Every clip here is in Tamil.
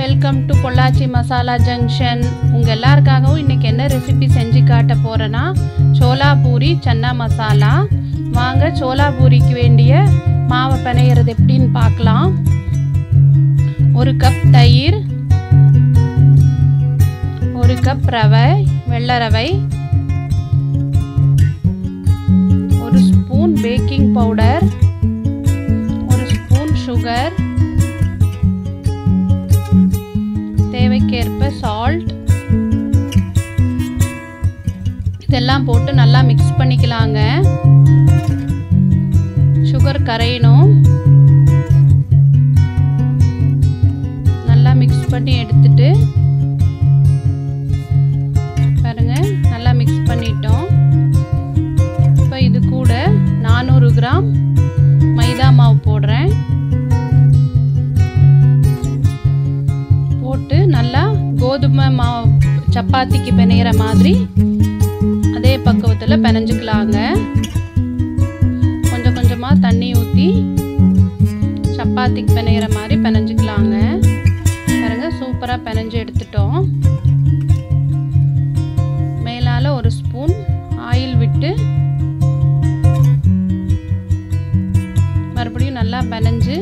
welcome to Pollachi Masala junction உங்கள் எல்லாருக்காகவும் இன்றைக்கி என்ன ரெசிபி செஞ்சு காட்ட போகிறேன்னா சோலா பூரி சன்னா மசாலா வாங்க சோலா பூரிக்கு வேண்டிய மாவை பிணையிறது எப்படின்னு பார்க்கலாம் ஒரு கப் தயிர் ஒரு கப் ரவை வெள்ளை ரவை ஒரு ஸ்பூன் பேக்கிங் பவுடர் ஒரு ஸ்பூன் சுகர் தேவைக்கேற்ப சால்ட் இதெல்லாம் போட்டு நல்லா மிக்ஸ் பண்ணிக்கலாங்க சுகர் கரையணும் நல்லா மிக்ஸ் பண்ணி எடுத்துட்டு பாருங்க நல்லா மிக்ஸ் பண்ணிட்டோம் இப்போ இது கூட நானூறு கிராம் மைதா மாவு போடுறேன் போட்டு நல்லா கோதுமை மாவு சப்பாத்திக்கு பிணையிற மாதிரி அதே பக்குவத்தில் பிணைஞ்சுக்கலாங்க கொஞ்சம் கொஞ்சமாக தண்ணி ஊற்றி சப்பாத்திக்கு பிணையிற மாதிரி பிணைஞ்சுக்கலாங்க பாருங்க சூப்பராக பிணைஞ்சு எடுத்துட்டோம் மேலால் ஒரு ஸ்பூன் ஆயில் விட்டு மறுபடியும் நல்லா பிணைஞ்சு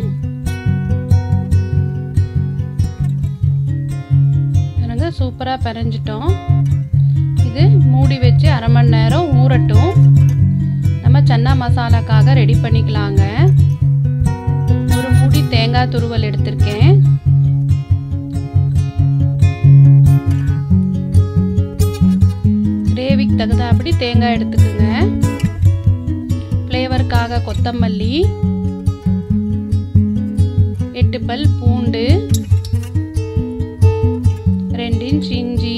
பாருங்க சூப்பராக பிணைஞ்சிட்டோம் இது மூடி வச்சு அரை மணி நேரம் ஊறட்டும் நம்ம சன்னா மசாலாக்காக ரெடி பண்ணிக்கலாங்க ஒரு மூடி தேங்காய் துருவல் எடுத்திருக்கேன் கிரேவிக்கு தகுந்தாப்படி தேங்காய் எடுத்துக்கோங்க ஃப்ளேவருக்காக கொத்தமல்லி எட்டு பல் பூண்டு ரெண்டு இன்ச் இஞ்சி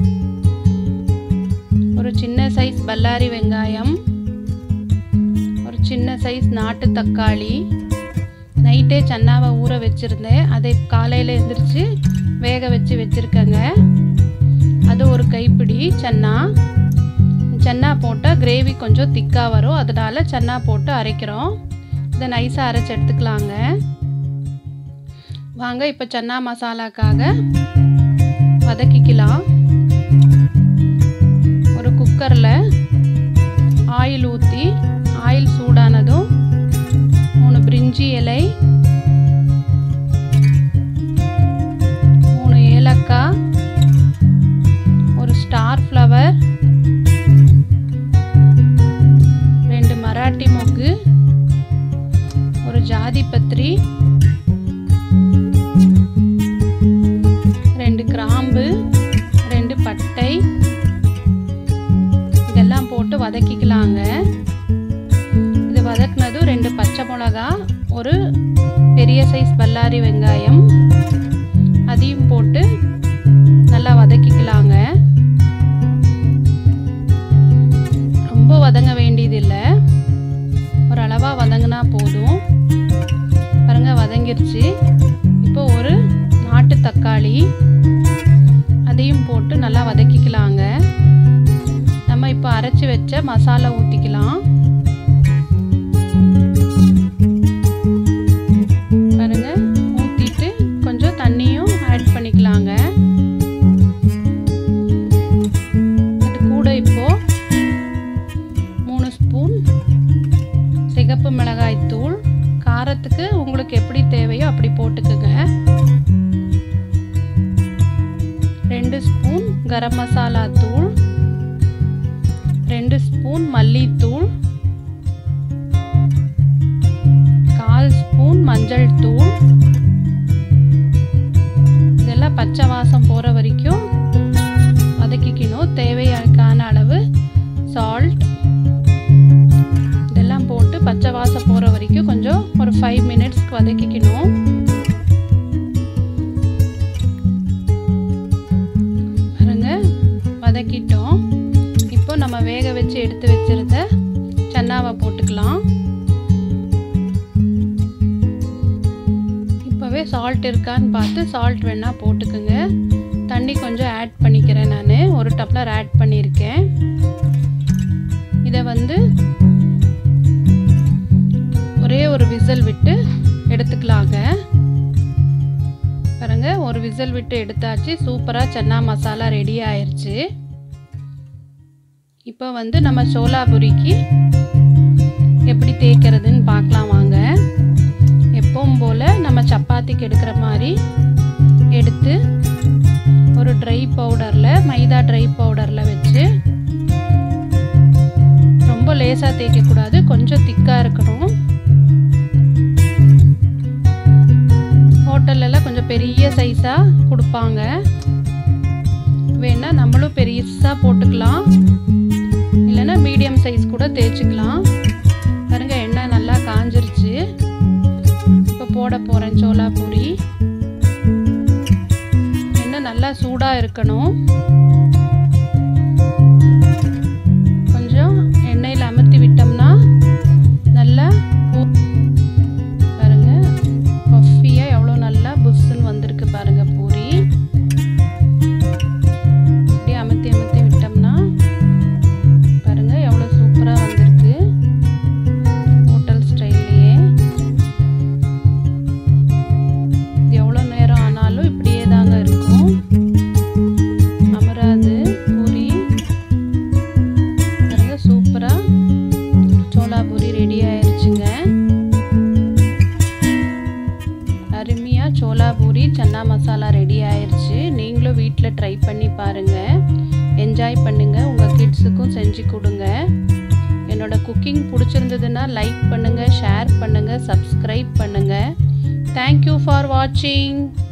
ஒரு சின்ன சைஸ் பல்லாரி வெங்காயம் ஒரு சின்ன சைஸ் நாட்டு தக்காளி நைட்டே சன்னாவை ஊற வச்சுருந்தேன் அதை காலையில் எழுந்திரிச்சு வேக வச்சு வச்சுருக்கேங்க அது ஒரு கைப்பிடி சன்னா சன்னா போட்டால் கிரேவி கொஞ்சம் திக்காக வரும் அதனால் சன்னா போட்டு அரைக்கிறோம் இதை நைஸாக அரைச்சி எடுத்துக்கலாங்க வாங்க இப்போ சன்னா மசாலாக்காக வதக்கிக்கலாம் ஒரு குக்கரில் ஆயில் ஊற்றி ஆயில் சூடானதும் மூணு பிரிஞ்சி இலை மூணு ஏலக்காய் ஒரு ஸ்டார் ஃப்ளவர் ரெண்டு மராட்டி மொக்கு ஒரு ஜாதி பத்திரி ரெண்டு கிராம்பு ரெண்டு பட்டை இதெல்லாம் போட்டு வதக்கிக்கலாங்க இது வதக்குனதும் ரெண்டு பச்சை மிளகா ஒரு பெரிய சைஸ் பல்லாரி வெங்காயம் அதையும் போட்டு நல்லா வதக்கிக்கலாங்க ரொம்ப வதங்க வேண்டியதில்லை ஒரு அளவாக வதங்கினா போதும் பாருங்க வதங்கிருச்சு இப்போ ஒரு நாட்டு தக்காளி அதையும் போட்டு நல்லா வதக்கிக்கலாங்க நம்ம இப்போ அரைச்சி வச்ச மசாலா ஊற்றிக்கலாம் பாருங்க ஊற்றிட்டு கொஞ்சம் தண்ணியும் ஆட் பண்ணிக்கலாங்க அது கூட இப்போ மூணு ஸ்பூன் சிகப்பு மிளகாய் தூள் காரத்துக்கு உங்களுக்கு எப்படி தேவையோ அப்படி போட்டுக்குங்க ரெண்டு ஸ்பூன் கரம் மசாலா தூள் ரெண்டு ஸ்பூன் மல்லித்தூள் கால் ஸ்பூன் மஞ்சள் தூள் இதெல்லாம் பச்சை வாசம் போகிற வரைக்கும் வதக்கிக்கணும் தேவையான அளவு சால்ட் இதெல்லாம் போட்டு பச்சை வாசம் போகிற வரைக்கும் கொஞ்சம் ஒரு ஃபைவ் மினிட்ஸ்க்கு வதக்கிக்கணும் பாருங்க வதக்கிட்டோம் இப்போ நம்ம வேக வச்சு எடுத்து வச்சிருந்த சன்னாவை போட்டுக்கலாம் இப்போவே சால்ட் இருக்கான்னு பார்த்து சால்ட் வேணால் போட்டுக்குங்க தண்ணி கொஞ்சம் ஆட் பண்ணிக்கிறேன் நான் ஒரு டப்ளர் ஆட் பண்ணியிருக்கேன் இதை வந்து ஒரே ஒரு விசில் விட்டு எடுத்துக்கலாங்க பாருங்க பாருங்கள் ஒரு விசில் விட்டு எடுத்தாச்சு சூப்பராக சன்னா மசாலா ரெடி ஆயிடுச்சு இப்போ வந்து நம்ம சோலாபுரிக்கு எப்படி தேய்க்கிறதுன்னு பார்க்கலாம் வாங்க எப்பவும் போல் நம்ம சப்பாத்திக்கு எடுக்கிற மாதிரி எடுத்து ஒரு ட்ரை பவுடரில் மைதா ட்ரை பவுடரில் வச்சு ரொம்ப லேசாக தேய்க்கக்கூடாது கொஞ்சம் திக்காக இருக்கணும் ஹோட்டல்லலாம் கொஞ்சம் பெரிய சைஸாக கொடுப்பாங்க வேணால் நம்மளும் பெருசாக போட்டுக்கலாம் இல்லைன்னா மீடியம் சைஸ் கூட தேய்ச்சிக்கலாம் பாருங்க எண்ணெய் நல்லா காஞ்சிருச்சு இப்போ போட போகிறேன் சோளா பூரி எண்ணெய் நல்லா சூடாக இருக்கணும் கொஞ்சம் எண்ணெயில் அமர்த்தி விட்டோம்னா நல்லா பாருங்க பஃபியாக எவ்வளோ நல்லா புஷ்ஷுன்னு வந்திருக்கு பாருங்க பூரி இப்படி அமர்த்தி அமர்த்தி விட்டோம்னா பாருங்க எவ்வளோ சூப்பராக வந்திருக்கு ஹோட்டல் ஸ்டைல்லையே எவ்வளோ நேரம் ஆனாலும் இப்படியே தாங்க இருக்கும் அமராது பூரி பாருங்க சூப்பராக சோளா பூரி ரெடி ஆயிடுச்சுங்க அருமையாக சோளா பூரி சன்னா மசாலா ரெடி ஆயிடுச்சு நீங்களும் வீட்டில் ட்ரை பண்ணி பாருங்கள் என்ஜாய் பண்ணுங்கள் உங்கள் கிட்ஸுக்கும் செஞ்சு கொடுங்க என்னோட குக்கிங் பிடிச்சிருந்ததுன்னா லைக் பண்ணுங்கள் ஷேர் பண்ணுங்கள் சப்ஸ்கிரைப் பண்ணுங்கள் தேங்க்யூ ஃபார் வாட்சிங்